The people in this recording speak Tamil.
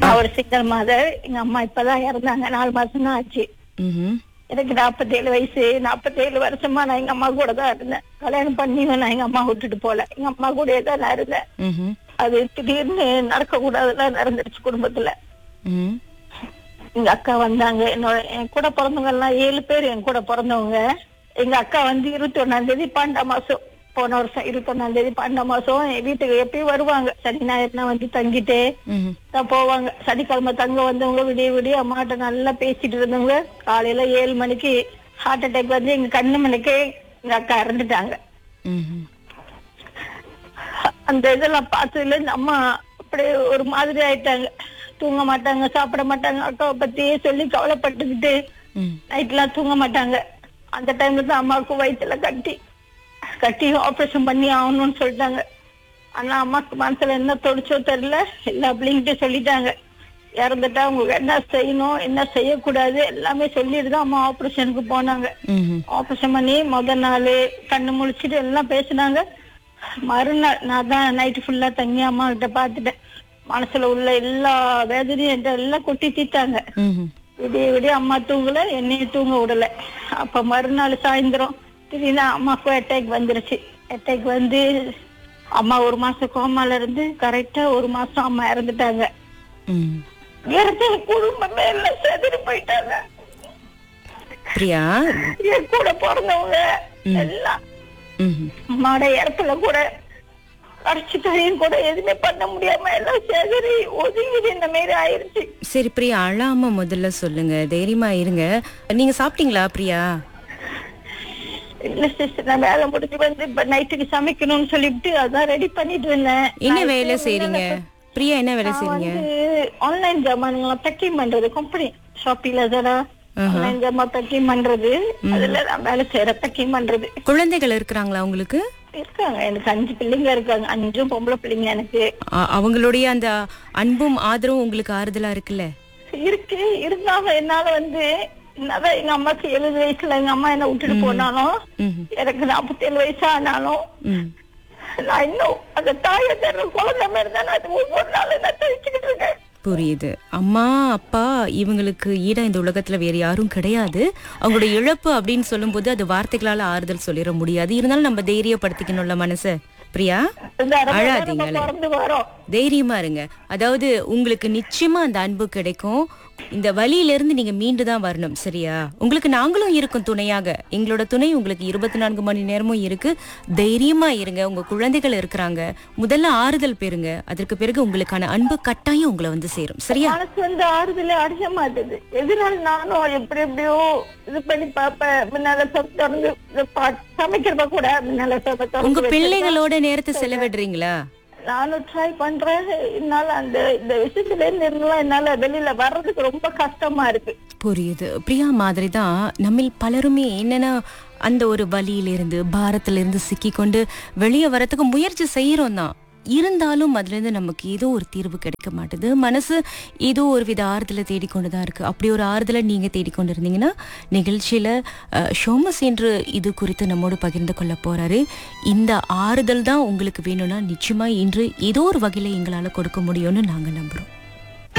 நான் ஒரு சிங்கிள் மாதர் எங்க அம்மா இப்பதான் இறந்தாங்க நாலு மாசம் தான் ஆச்சு ம்ஹும். எனக்கு நாற்பத்தேழு வயசு நாற்பத்தேழு வருஷமா நான் எங்க அம்மா கூட தான் இருந்தேன் கல்யாணம் பண்ணி நான் எங்க அம்மா விட்டுட்டு போல எங்க அம்மா கூடயே தான் நான் இருந்தேன் ம்ஹும். அது திடீர்னு நடக்க கூடாதுலாம் நடந்துருச்சு குடும்பத்துல ம். எங்க அக்கா வந்தாங்க என்னோட என் கூட பிறந்தவங்க எல்லாம் ஏழு பேர் என் கூட பிறந்தவங்க எங்க அக்கா வந்து இருபத்தி ஒண்ணாம் தேதி பன்னெண்டாம் மாசம் போன வருஷம் இருபத்தி ஒண்ணாம் தேதி பன்னெண்டாம் மாசம் என் வீட்டுக்கு எப்பயும் வருவாங்க சனி ஞாயிறுனா வந்து தங்கிட்டு ம்ஹும். தான் போவாங்க சனிக்கிழமை தங்க வந்தவங்க விடிய விடிய அம்மாட்ட நல்லா பேசிட்டு இருந்தவங்க காலையில ஏழு மணிக்கு ஹார்ட் அட்டாக் வந்து எங்க கண்ணு மணிக்கே எங்க அக்கா இறந்துட்டாங்க ம்ஹும். அந்த இதெல்லாம் பார்த்ததுல இருந்து அம்மா அப்படியே ஒரு மாதிரி ஆயிட்டாங்க தூங்க மாட்டாங்க சாப்பிட மாட்டாங்க அக்காவை பத்தியே சொல்லி கவலைப்பட்டுக்கிட்டு ம். நைட்லாம் தூங்க மாட்டாங்க அந்த டைம்ல தான் அம்மாவுக்கு வயிற்றுல கட்டி கட்டி ஆபரேஷன் பண்ணி ஆகணும்னு சொல்லிட்டாங்க ஆனா அம்மாக்கு மனசுல என்ன தொடிச்சோ தெரியல எல்லா பிள்ளைங்கிட்டையும் சொல்லிட்டாங்க இறந்துட்டா உங்களுக்கு என்ன செய்யணும் என்ன செய்யக்கூடாது எல்லாமே சொல்லிட்டு தான் அம்மா ஆபரேஷனுக்கு போனாங்க ம்ஹும். ஆபரேஷன் பண்ணி முத நாள் கண்ணு முழிச்சிட்டு எல்லாம் பேசினாங்க மறுநாள் நான் தான் நைட்டு ஃபுல்லா தங்கி அம்மா கிட்ட பாத்துட்டேன் மனசுல உள்ள எல்லா வேதனையும் என்கிட்ட எல்லாம் கொட்டி தீத்தாங்க ம்ஹும். விடிய விடிய அம்மா தூங்கல என்னையும் தூங்க விடல அப்ப மறுநாள் சாயந்தரம் திடீர்னு அம்மாவுக்கும் அட்டாக் வந்துருச்சு அட்டாக் வந்து அம்மா ஒரு மாசம் கோமால இருந்து கரெக்டா ஒரு மாசம் அம்மா இறந்துட்டாங்க ம். இறந்து என் குடும்பமே எல்லாம் செதறி போயிட்டாங்க பிரியா என் கூட பிறந்தவங்க எல்லாம் ம்ஹும். அம்மாவோட இடத்துல கூட கடைசி தரையும் கூட எதுவுமே பண்ண முடியாம எல்லாம் செதறி ஒதுங்கிது இந்த மாதிரி ஆயிருச்சு சரி பிரியா அழாம முதல்ல சொல்லுங்க தைரியமா இருங்க நீங்க சாப்பிட்டீங்களா பிரியா இல்ல சிஸ்டர் நான் வேலை முடிஞ்சு வந்து இப்ப நைட்டுக்கு சமைக்கணும்னு சொல்லிட்டு அதான் ரெடி பண்ணிட்டு இருந்தேன் என்ன நான் வேலை இப்ப செய்றீங்க பிரியா என்ன வேலை நான் செய்றீங்க வந்து ஆன்லைன் ஜாமான்களை பேக்கிங் பண்றது கம்பெனி ஷாப்பி லசடா ஆன்லைன் ஜாமா பேக்கிங் பண்றது அதுல நான் வேலை செய்யறேன் பேக்கிங் பண்றது குழந்தைகள் இருக்கிறாங்களா உங்களுக்கு இருக்காங்க எனக்கு அஞ்சு பிள்ளைங்க இருக்காங்க அஞ்சும் பொம்பளை பிள்ளைங்க எனக்கு அ- அவங்களுடைய அந்த அன்பும் ஆதரவும் உங்களுக்கு ஆறுதலா இருக்குல்ல இருக்கு இருந்தாலும் என்னால வந்து என்னதான் எங்க அம்மாக்கு எழுபது வயசுல எங்க அம்மா என்ன விட்டுட்டு போனாலும் ம்ஹும். எனக்கு நாற்பத்தி ஏழு வயசு ஆனாலும் ம். நான் இன்னும் அந்த தாயை தர குழந்தை மாதிரி தான் நான் ஒவ்வொரு நாளும் நான் தவிச்சுக்கிட்டு இருக்கேன் புரியுது அம்மா அப்பா இவங்களுக்கு ஈடா இந்த உலகத்துல வேற யாரும் கிடையாது அவங்களோட இழப்பு அப்படின்னு சொல்லும்போது அது வார்த்தைகளால ஆறுதல் சொல்லிட முடியாது இருந்தாலும் நம்ம தைரியப்படுத்திக்கணும்ல மனச பிரியா இந்த அரை மணி நேரம் அழாதீங்களே நம்ம பிறந்து வரோம் தைரியமா இருங்க அதாவது உங்களுக்கு நிச்சயமா அந்த அன்பு கிடைக்கும் இந்த வழியில இருந்து நீங்க மீண்டு தான் வரணும் சரியா உங்களுக்கு நாங்களும் இருக்கோம் துணையாக எங்களோட துணை உங்களுக்கு இருபத்தி நான்கு மணி நேரமும் இருக்கு தைரியமா இருங்க உங்க குழந்தைகள் இருக்கிறாங்க முதல்ல ஆறுதல் பெறுங்க அதற்கு பிறகு உங்களுக்கான அன்பு கட்டாயம் உங்களை வந்து சேரும் சரியா மனசு வந்து ஆறுதலே அடைய மாட்டுது எதிரால் நானும் எப்படி எப்படியோ இது பண்ணி பாப்பேன் முன்னால சப் திறந்து இது பா- சமைக்கிறப்ப கூட முன்னால சப்ப திறந்து உங்க வச்சிருப்பேன். பிள்ளைகளோட நேரத்தை செலவிடுறீங்களா நானும் ட்ரை பண்றேன் என்னால அந்த இந்த விஷயத்துல இருந்து இருந்தெல்லாம் என்னால வெளியில வர்றதுக்கு ரொம்ப கஷ்டமா இருக்கு புரியுது பிரியா மாதிரி தான் நம்மில் பலருமே என்னன்னா அந்த ஒரு வலியிலிருந்து பாரத்திலிருந்து சிக்கிக்கொண்டு வெளியே வரத்துக்கு முயற்சி செய்யறோம் தான் இருந்தாலும் அதுல இருந்து நமக்கு ஏதோ ஒரு தீர்வு கிடைக்க மாட்டுது மனசு ஏதோ ஒரு வித ஆறுதலை தேடிக்கொண்டு தான் இருக்கு அப்படி ஒரு ஆறுதலை நீங்க தேடிக்கொண்டு இருந்தீங்கன்னா நிகழ்ச்சியில அஹ், ஷோமஸ் என்று இது குறித்து நம்மோடு பகிர்ந்து கொள்ள போறாரு இந்த ஆறுதல் தான் உங்களுக்கு வேணும்னா நிச்சயமா இன்று ஏதோ ஒரு வகையில எங்களால கொடுக்க முடியும்னு நாங்க நம்புறோம்